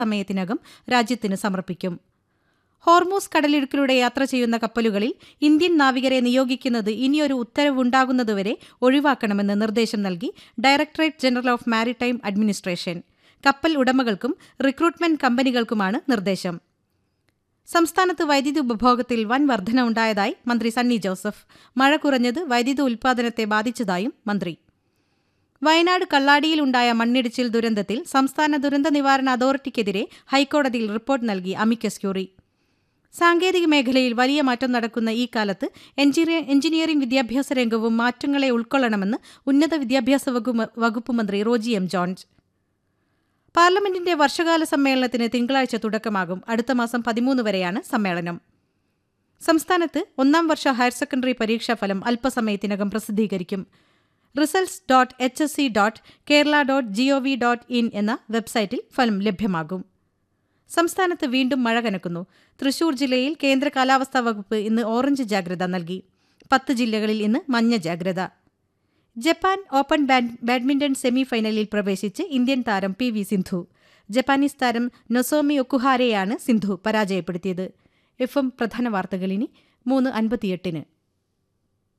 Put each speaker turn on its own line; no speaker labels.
സമയത്തിനകം രാജ്യത്തിന് സമർപ്പിക്കും ഹോർമൂസ് കടലിടുക്കിലൂടെ യാത്ര ചെയ്യുന്ന കപ്പലുകളിൽ ഇന്ത്യൻ നാവികരെ നിയോഗിക്കുന്നത് ഇനിയൊരു ഉത്തരവുണ്ടാകുന്നതുവരെ ഒഴിവാക്കണമെന്ന് നിർദ്ദേശം നൽകി directorate general of maritime administration കപ്പൽ ഉടമകൾക്കും റിക്രൂട്ട്മെന്റ് കമ്പനികൾക്കുമാണ് നിർദ്ദേശം സംസ്ഥാനത്ത് വൈദ്യുതി ഉപഭോഗത്തിൽ വൻ വർധന ഉണ്ടായതായി മന്ത്രി സണ്ണി ജോസഫ് മഴ കുറഞ്ഞത് വൈദ്യുതി ഉൽപ്പാദനത്തെ ബാധിച്ചതായും മന്ത്രി വയനാട് കള്ളാടിയിലുണ്ടായ മണ്ണിടിച്ചിൽ ദുരന്തത്തിൽ സംസ്ഥാന ദുരന്ത നിവാരണ അതോറിറ്റിക്കെതിരെ ഹൈക്കോടതിയിൽ റിപ്പോർട്ട് നൽകി അമിക്കസ് ക്യൂറി സാങ്കേതിക മേഖലയിൽ വലിയ മാറ്റം നടക്കുന്ന ഈ കാലത്ത് എഞ്ചിനീയറിംഗ് വിദ്യാഭ്യാസ രംഗവും മാറ്റങ്ങളെ ഉൾക്കൊള്ളണമെന്ന് ഉന്നത വിദ്യാഭ്യാസ വകുപ്പ് മന്ത്രി റോജി എം ജോർജ് പാർലമെന്റിന്റെ വർഷകാല സമ്മേളനത്തിന് തിങ്കളാഴ്ച തുടക്കമാകും അടുത്ത മാസം പതിമൂന്ന് വരെയാണ് സമ്മേളനം സംസ്ഥാനത്ത് ഒന്നാം വർഷ ഹയർ സെക്കൻഡറി പരീക്ഷാഫലം അല്പസമയത്തിനകം പ്രസിദ്ധീകരിക്കും results dot H S C dot Kerala dot G O V dot in എന്ന വെബ്സൈറ്റിൽ ഫലം ലഭ്യമാകും സംസ്ഥാനത്ത് വീണ്ടും മഴ കനക്കുന്നു തൃശൂർ ജില്ലയിൽ കേന്ദ്ര കാലാവസ്ഥാ വകുപ്പ് ഇന്ന് ഓറഞ്ച് ജാഗ്രത നൽകി പത്ത് ജില്ലകളിൽ ഇന്ന് മഞ്ഞ ജാഗ്രത ജപ്പാൻ ഓപ്പൺ ബാഡ്മിന്റൺ സെമി ഫൈനലിൽ പ്രവേശിച്ച് ഇന്ത്യൻ താരം പി വി സിന്ധു ജപ്പാനീസ് താരം നൊസോമി ഒക്കുഹാരെയാണ് സിന്ധു പരാജയപ്പെടുത്തിയത് എഫ് എം പ്രധാന വാർത്തകൾ ഇനി മൂന്ന് അൻപത്തിയെട്ടിന്